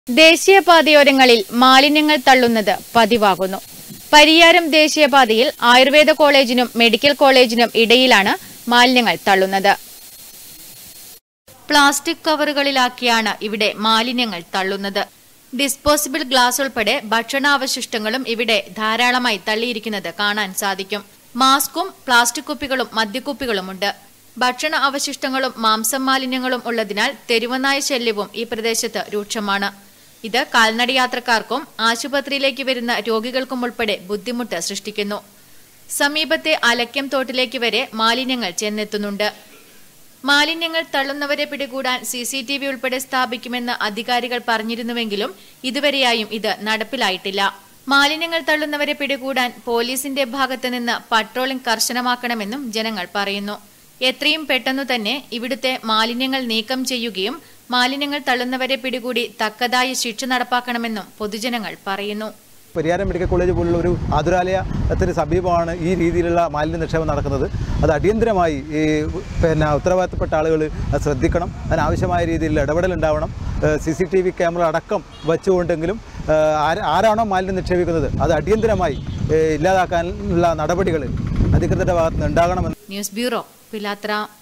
ദേശീയപാതയോരങ്ങളിൽ മാലിന്യങ്ങൾ തള്ളുന്നത് പതിവാകുന്നു പരിയാരം ദേശീയപാതയിൽ ആയുർവേദ കോളേജിനും മെഡിക്കൽ കോളേജിനും ഇടയിലാണ് മാലിന്യങ്ങൾ തള്ളുന്നത് പ്ലാസ്റ്റിക് കവറുകളിലാക്കിയാണ് ഇവിടെ മാലിന്യങ്ങൾ തള്ളുന്നത് ഡിസ്പോസിബിൾ ഗ്ലാസ് ഉൾപ്പെടെ ഭക്ഷണാവശിഷ്ടങ്ങളും ഇവിടെ ധാരാളമായി തള്ളിയിരിക്കുന്നത് കാണാൻ സാധിക്കും മാസ്കും പ്ലാസ്റ്റിക് കുപ്പികളും മദ്യക്കുപ്പികളുമുണ്ട് ഭക്ഷണ അവശിഷ്ടങ്ങളും മാംസം മാലിന്യങ്ങളും ഉള്ളതിനാൽ തെരുവനായ ശല്യവും ഈ പ്രദേശത്ത് രൂക്ഷമാണ് ഇത് കാൽനടയാത്രക്കാർക്കും ആശുപത്രിയിലേക്ക് വരുന്ന രോഗികൾക്കും ഉൾപ്പെടെ ബുദ്ധിമുട്ട് സൃഷ്ടിക്കുന്നു സമീപത്തെ അലക്യം തോട്ടിലേക്ക് വരെ മാലിന്യങ്ങൾ ചെന്നെത്തുന്നുണ്ട് മാലിന്യങ്ങൾ തള്ളുന്നവരെ പിടികൂടാൻ സി സി ടി വി ഉൾപ്പെടെ സ്ഥാപിക്കുമെന്ന് അധികാരികൾ പറഞ്ഞിരുന്നുവെങ്കിലും ഇതുവരെയായും ഇത് നടപ്പിലായിട്ടില്ല മാലിന്യങ്ങൾ തള്ളുന്നവരെ പിടികൂടാൻ പോലീസിന്റെ ഭാഗത്ത് നിന്ന് പട്രോളിംഗ് കർശനമാക്കണമെന്നും ജനങ്ങൾ പറയുന്നു എത്രയും പെട്ടെന്നു തന്നെ ഇവിടുത്തെ മാലിന്യങ്ങൾ നീക്കം ചെയ്യുകയും മാലിന്യങ്ങൾ തള്ളുന്നവരെ പിടികൂടി തക്കതായ ശിക്ഷ നടപ്പാക്കണമെന്നും പൊതുജനങ്ങൾ പറയുന്നു പരിയാരം മെഡിക്കൽ കോളേജ് പോലുള്ള ഒരു ആതുരാലയത്തിന് സമീപമാണ് ഈ രീതിയിലുള്ള മാലിന്യ നിക്ഷേപം നടക്കുന്നത് അത് അടിയന്തരമായി ഈ പിന്നെ ഉത്തരവാദിത്തപ്പെട്ട ആളുകൾ അത് ശ്രദ്ധിക്കണം അതിനാവശ്യമായ രീതിയിൽ ഇടപെടൽ ഉണ്ടാവണം C C T V camera അടക്കം വെച്ചുകൊണ്ടെങ്കിലും ഏഹ്, ആര- ആരാണോ മാലിന്യം നിക്ഷേപിക്കുന്നത് അത് അടിയന്തരമായി ഏഹ്, ഇല്ലാതാക്കാനുള്ള നടപടികൾ അധികൃതരുടെ ഭാഗത്ത് നിന്ന് ഉണ്ടാകണമെന്ന് ന്യൂസ് ബ്യൂറോ പിലാത്ര